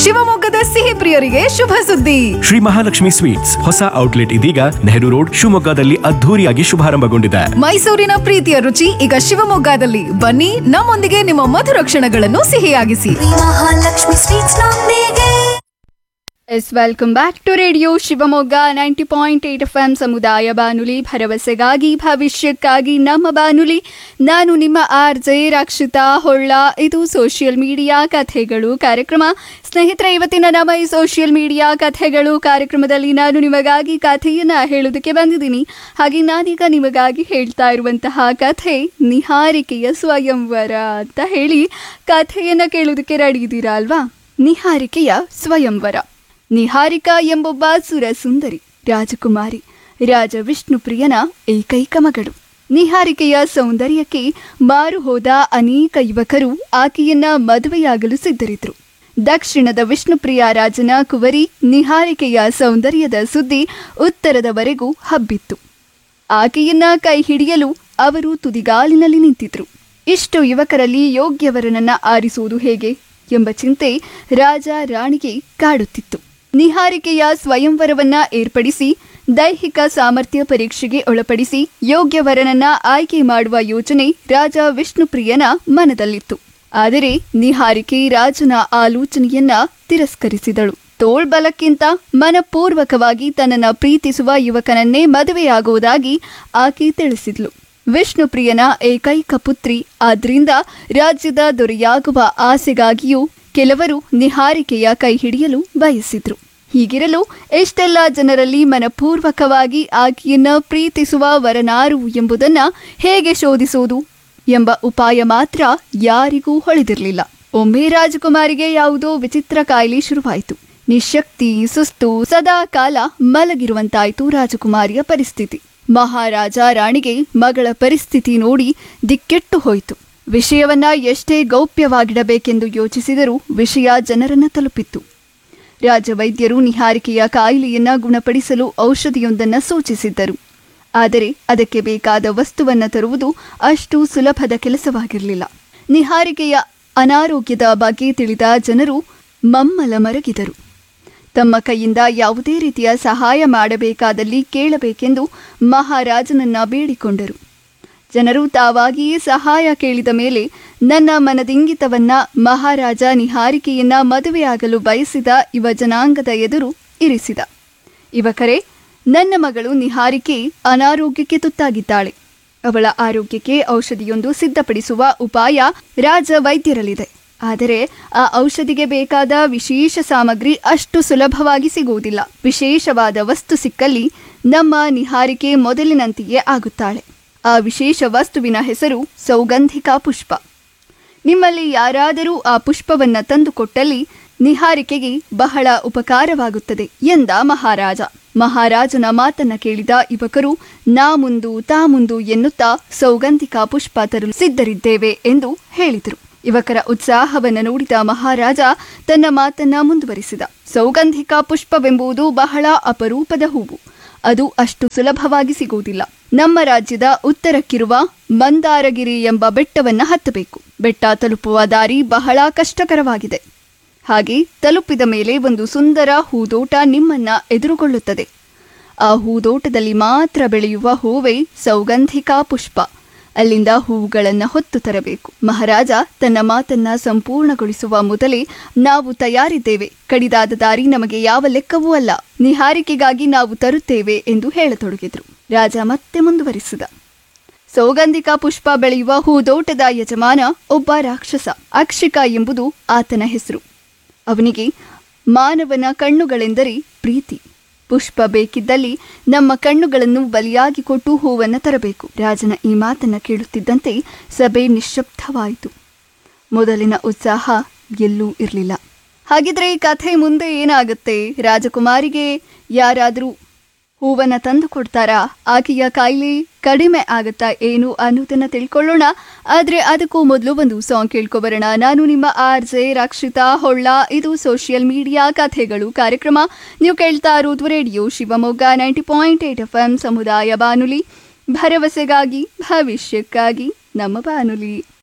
ಶಿವಮೊಗ್ಗದ ಸಿಹಿ ಪ್ರಿಯರಿಗೆ ಶುಭ ಸುದ್ದಿ ಶ್ರೀ ಮಹಾಲಕ್ಷ್ಮಿ ಸ್ವೀಟ್ಸ್ ಹೊಸ ಔಟ್ಲೆಟ್ ಇದೀಗ ನೆಹರು ರೋಡ್ ಶಿವಮೊಗ್ಗದಲ್ಲಿ ಅದ್ಧೂರಿಯಾಗಿ ಶುಭಾರಂಭಗೊಂಡಿದೆ ಮೈಸೂರಿನ ಪ್ರೀತಿಯ ರುಚಿ ಈಗ ಶಿವಮೊಗ್ಗದಲ್ಲಿ ಬನ್ನಿ ನಮ್ಮೊಂದಿಗೆ ನಿಮ್ಮ ಮಧುರ ಕ್ಷಣಗಳನ್ನು ಸಿಹಿಯಾಗಿಸಿ ಮಹಾಲಕ್ಷ್ಮಿ ಸ್ವೀಟ್ಸ್ ನೊಂದಿಗೆ yes welcome back to radio Shivamogga ninety point eight F M ಸಮುದಾಯ ಬಾನುಲಿ ಭರವಸೆಗಾಗಿ ಭವಿಷ್ಯಕ್ಕಾಗಿ ನಮ್ಮ ಬಾನುಲಿ ನಾನು ನಿಮ್ಮ ಆರ್ ಜೆ ರಕ್ಷಿತಾ ಹೊಳ್ಳ ಇದು ಸೋಷಿಯಲ್ ಮೀಡಿಯಾ ಕಥೆಗಳು ಕಾರ್ಯಕ್ರಮ ಸ್ನೇಹಿತರೆ ಇವತ್ತಿನ ನಮ್ಮ ಈ ಸೋಷಿಯಲ್ ಮೀಡಿಯಾ ಕಥೆಗಳು ಕಾರ್ಯಕ್ರಮದಲ್ಲಿ ನಾನು ನಿಮಗಾಗಿ ಕಥೆಯನ್ನ ಹೇಳೋದಕ್ಕೆ ಬಂದಿದ್ದೀನಿ ಹಾಗೆ ನಾನೀಗ ನಿಮಗಾಗಿ ಹೇಳ್ತಾ ಇರುವಂತಹ ಕಥೆ ನಿಹಾರಿಕೆಯ ಸ್ವಯಂವರ ಅಂತ ಹೇಳಿ ಕಥೆಯನ್ನ ಕೇಳೋದಕ್ಕೆ ರೆಡಿ ಇದ್ದೀರಾ ಅಲ್ವಾ ನಿಹಾರಿಕೆಯ ಸ್ವಯಂವರ ನಿಹಾರಿಕಾ ಎಂಬೊಬ್ಬ ಸುರಸುಂದರಿ ರಾಜಕುಮಾರಿ ರಾಜ ವಿಷ್ಣುಪ್ರಿಯನ ಏಕೈಕ ಮಗಳು ನಿಹಾರಿಕೆಯ ಸೌಂದರ್ಯಕ್ಕೆ ಮಾರು ಹೋದ ಅನೇಕ ಯುವಕರು ಆಕೆಯನ್ನ ಮದುವೆಯಾಗಲು ಸಿದ್ಧರಿದ್ರು ದಕ್ಷಿಣದ ವಿಷ್ಣುಪ್ರಿಯ ರಾಜನ ಕುವರಿ ನಿಹಾರಿಕೆಯ ಸೌಂದರ್ಯದ ಸುದ್ದಿ ಉತ್ತರದವರೆಗೂ ಹಬ್ಬಿತ್ತು ಆಕೆಯನ್ನ ಕೈ ಹಿಡಿಯಲು ಅವರು ತುದಿಗಾಲಿನಲ್ಲಿ ನಿಂತಿದ್ರು ಇಷ್ಟು ಯುವಕರಲ್ಲಿ ಯೋಗ್ಯವರನನ್ನ ಆರಿಸುವುದು ಹೇಗೆ ಎಂಬ ಚಿಂತೆ ರಾಜ ರಾಣಿಗೆ ಕಾಡುತ್ತಿತ್ತು ನಿಹಾರಿಕೆಯ ಸ್ವಯಂವರವನ್ನ ಏರ್ಪಡಿಸಿ ದೈಹಿಕ ಸಾಮರ್ಥ್ಯ ಪರೀಕ್ಷೆಗೆ ಒಳಪಡಿಸಿ ಯೋಗ್ಯವರನನ್ನ ಆಯ್ಕೆ ಮಾಡುವ ಯೋಚನೆ ರಾಜ ವಿಷ್ಣುಪ್ರಿಯನ ಮನದಲ್ಲಿತ್ತು ಆದರೆ ನಿಹಾರಿಕೆ ರಾಜನ ಆಲೋಚನೆಯನ್ನ ತಿರಸ್ಕರಿಸಿದಳು ತೋಳ್ಬಲಕ್ಕಿಂತ ಮನಪೂರ್ವಕವಾಗಿ ತನ್ನನ್ನ ಪ್ರೀತಿಸುವ ಯುವಕನನ್ನೇ ಮದುವೆಯಾಗುವುದಾಗಿ ಆಕೆ ತಿಳಿಸಿದ್ಲು ವಿಷ್ಣುಪ್ರಿಯನ ಏಕೈಕ ಪುತ್ರಿ ಆದ್ರಿಂದ ರಾಜ್ಯದ ದೊರೆಯಾಗುವ ಆಸೆಗಾಗಿಯೂ ಕೆಲವರು ನಿಹಾರಿಕೆಯ ಕೈ ಹಿಡಿಯಲು ಬಯಸಿದ್ರು ಹೀಗಿರಲು ಎಷ್ಟೆಲ್ಲ ಜನರಲ್ಲಿ ಮನಪೂರ್ವಕವಾಗಿ ಆಕೆಯನ್ನ ಪ್ರೀತಿಸುವ ವರನಾರು ಎಂಬುದನ್ನ ಹೇಗೆ ಶೋಧಿಸುವುದು ಎಂಬ ಉಪಾಯ ಮಾತ್ರ ಯಾರಿಗೂ ಹೊಳೆದಿರಲಿಲ್ಲ ಒಮ್ಮೆ ರಾಜಕುಮಾರಿಗೆ ಯಾವುದೋ ವಿಚಿತ್ರ ಕಾಯಿಲೆ ಶುರುವಾಯಿತು ನಿಶಕ್ತಿ ಸುಸ್ತು ಸದಾ ಕಾಲ ಮಲಗಿರುವಂತಾಯಿತು ರಾಜಕುಮಾರಿಯ ಪರಿಸ್ಥಿತಿ ಮಹಾರಾಜ ರಾಣಿಗೆ ಮಗಳ ಪರಿಸ್ಥಿತಿ ನೋಡಿ ದಿಕ್ಕೆಟ್ಟು ಹೋಯಿತು ವಿಷಯವನ್ನ ಎಷ್ಟೇ ಗೌಪ್ಯವಾಗಿಡಬೇಕೆಂದು ಯೋಚಿಸಿದರೂ ವಿಷಯ ಜನರನ್ನ ತಲುಪಿತ್ತು ರಾಜವೈದ್ಯರು ನಿಹಾರಿಕೆಯ ಕಾಯಿಲೆಯನ್ನ ಗುಣಪಡಿಸಲು ಔಷಧಿಯೊಂದನ್ನು ಸೂಚಿಸಿದ್ದರು ಆದರೆ ಅದಕ್ಕೆ ಬೇಕಾದ ವಸ್ತುವನ್ನ ತರುವುದು ಅಷ್ಟು ಸುಲಭದ ಕೆಲಸವಾಗಿರಲಿಲ್ಲ ನಿಹಾರಿಕೆಯ ಅನಾರೋಗ್ಯದ ಬಗ್ಗೆ ತಿಳಿದ ಜನರು ಮಮ್ಮಲ ಮರಗಿದರು ತಮ್ಮ ಕೈಯಿಂದ ಯಾವುದೇ ರೀತಿಯ ಸಹಾಯ ಮಾಡಬೇಕಾದಲ್ಲಿ ಕೇಳಬೇಕೆಂದು ಮಹಾರಾಜನನ್ನ ಬೇಡಿಕೊಂಡರು ಜನರು ತಾವಾಗಿಯೇ ಸಹಾಯ ಕೇಳಿದ ಮೇಲೆ ನನ್ನ ಮನದಿಂಗಿತವನ್ನ ಮಹಾರಾಜ ನಿಹಾರಿಕೆಯನ್ನ ಮದುವೆಯಾಗಲು ಬಯಸಿದ ಯುವ ಜನಾಂಗದ ಎದುರು ಇರಿಸಿದ ಯುವಕರೇ ನನ್ನ ಮಗಳು ನಿಹಾರಿಕೆ ಅನಾರೋಗ್ಯಕ್ಕೆ ತುತ್ತಾಗಿದ್ದಾಳೆ ಅವಳ ಆರೋಗ್ಯಕ್ಕೆ ಔಷಧಿಯೊಂದು ಸಿದ್ಧಪಡಿಸುವ ಉಪಾಯ ರಾಜ ವೈದ್ಯರಲ್ಲಿದೆ ಆದರೆ ಆ ಔಷಧಿಗೆ ಬೇಕಾದ ವಿಶೇಷ ಸಾಮಗ್ರಿ ಅಷ್ಟು ಸುಲಭವಾಗಿ ಸಿಗುವುದಿಲ್ಲ ವಿಶೇಷವಾದ ವಸ್ತು ಸಿಕ್ಕಲ್ಲಿ ನಮ್ಮ ನಿಹಾರಿಕೆ ಮೊದಲಿನಂತೆಯೇ ಆಗುತ್ತಾಳೆ ಆ ವಿಶೇಷ ವಸ್ತುವಿನ ಹೆಸರು ಸೌಗಂಧಿಕ ಪುಷ್ಪ ನಿಮ್ಮಲ್ಲಿ ಯಾರಾದರೂ ಆ ಪುಷ್ಪವನ್ನ ತಂದುಕೊಟ್ಟಲ್ಲಿ ನಿಹಾರಿಕೆಗೆ ಬಹಳ ಉಪಕಾರವಾಗುತ್ತದೆ ಎಂದ ಮಹಾರಾಜ ಮಹಾರಾಜನ ಮಾತನ್ನ ಕೇಳಿದ ಯುವಕರು ನಾ ಮುಂದು ತಾ ಮುಂದು ಎನ್ನುತ್ತಾ ಸೌಗಂಧಿಕ ಪುಷ್ಪ ತರಲು ಸಿದ್ಧರಿದ್ದೇವೆ ಎಂದು ಹೇಳಿದರು ಯುವಕರ ಉತ್ಸಾಹವನ್ನು ನೋಡಿದ ಮಹಾರಾಜ ತನ್ನ ಮಾತನ್ನ ಮುಂದುವರಿಸಿದ ಸೌಗಂಧಿಕ ಪುಷ್ಪವೆಂಬುದು ಬಹಳ ಅಪರೂಪದ ಹೂವು ಅದು ಅಷ್ಟು ಸುಲಭವಾಗಿ ಸಿಗುವುದಿಲ್ಲ ನಮ್ಮ ರಾಜ್ಯದ ಉತ್ತರಕ್ಕಿರುವ ಮಂದಾರಗಿರಿ ಎಂಬ ಬೆಟ್ಟವನ್ನ ಹತ್ತಬೇಕು ಬೆಟ್ಟ ತಲುಪುವ ದಾರಿ ಬಹಳ ಕಷ್ಟಕರವಾಗಿದೆ ಹಾಗೆ ತಲುಪಿದ ಮೇಲೆ ಒಂದು ಸುಂದರ ಹೂದೋಟ ನಿಮ್ಮನ್ನ ಎದುರುಗೊಳ್ಳುತ್ತದೆ ಆ ಹೂದೋಟದಲ್ಲಿ ಮಾತ್ರ ಬೆಳೆಯುವ ಹೂವೇ ಸೌಗಂಧಿಕ ಪುಷ್ಪ ಅಲ್ಲಿಂದ ಹೂವುಗಳನ್ನು ಹೊತ್ತು ತರಬೇಕು ಮಹಾರಾಜ ತನ್ನ ಮಾತನ್ನ ಸಂಪೂರ್ಣಗೊಳಿಸುವ ಮೊದಲೇ ನಾವು ತಯಾರಿದ್ದೇವೆ ಕಡಿದಾದ ದಾರಿ ನಮಗೆ ಯಾವ ಲೆಕ್ಕವೂ ಅಲ್ಲ ನಿಹಾರಿಕೆಗಾಗಿ ನಾವು ತರುತ್ತೇವೆ ಎಂದು ಹೇಳತೊಡಗಿದ್ರು ರಾಜ ಮತ್ತೆ ಮುಂದುವರಿಸಿದ ಸೌಗಂಧಿಕ ಪುಷ್ಪ ಬೆಳೆಯುವ ಹೂದೋಟದ ಯಜಮಾನ ಒಬ್ಬ ರಾಕ್ಷಸ ಅಕ್ಷಿಕ ಎಂಬುದು ಆತನ ಹೆಸರು ಅವನಿಗೆ ಮಾನವನ ಕಣ್ಣುಗಳೆಂದರೆ ಪ್ರೀತಿ ಪುಷ್ಪ ಬೇಕಿದ್ದಲ್ಲಿ ನಮ್ಮ ಕಣ್ಣುಗಳನ್ನು ಬಲಿಯಾಗಿ ಕೊಟ್ಟು ಹೂವನ್ನು ತರಬೇಕು ರಾಜನ ಈ ಮಾತನ್ನ ಕೇಳುತ್ತಿದ್ದಂತೆ ಸಭೆ ನಿಶ್ಶಬ್ದವಾಯಿತು ಮೊದಲಿನ ಉತ್ಸಾಹ ಎಲ್ಲೂ ಇರಲಿಲ್ಲ ಹಾಗಿದ್ರೆ ಈ ಕಥೆ ಮುಂದೆ ಏನಾಗುತ್ತೆ ರಾಜಕುಮಾರಿಗೆ ಯಾರಾದರೂ ಹೂವನ್ನ ತಂದು ಕೊಡ್ತಾರಾ ಆಕೆಯ ಕಾಯಿಲೆ ಕಡಿಮೆ ಆಗುತ್ತಾ ಏನು ಅನ್ನೋದನ್ನ ತಿಳ್ಕೊಳ್ಳೋಣ ಆದ್ರೆ ಅದಕ್ಕೂ ಮೊದಲು ಒಂದು ಸಾಂಗ್ ಕೇಳ್ಕೊಬರೋಣ ನಾನು ನಿಮ್ಮ ಆರ್ ಜೆ ರಕ್ಷಿತಾ ಹೊಳ್ಳ ಇದು ಸೋಷಿಯಲ್ ಮೀಡಿಯಾ ಕಥೆಗಳು ಕಾರ್ಯಕ್ರಮ ನೀವು ಕೇಳ್ತಾ ಇರೋದು radio Shivamogga ninety point eight F M ಸಮುದಾಯ ಬಾನುಲಿ ಭರವಸೆಗಾಗಿ ಭವಿಷ್ಯಕ್ಕಾಗಿ ನಮ್ಮ ಬಾನುಲಿ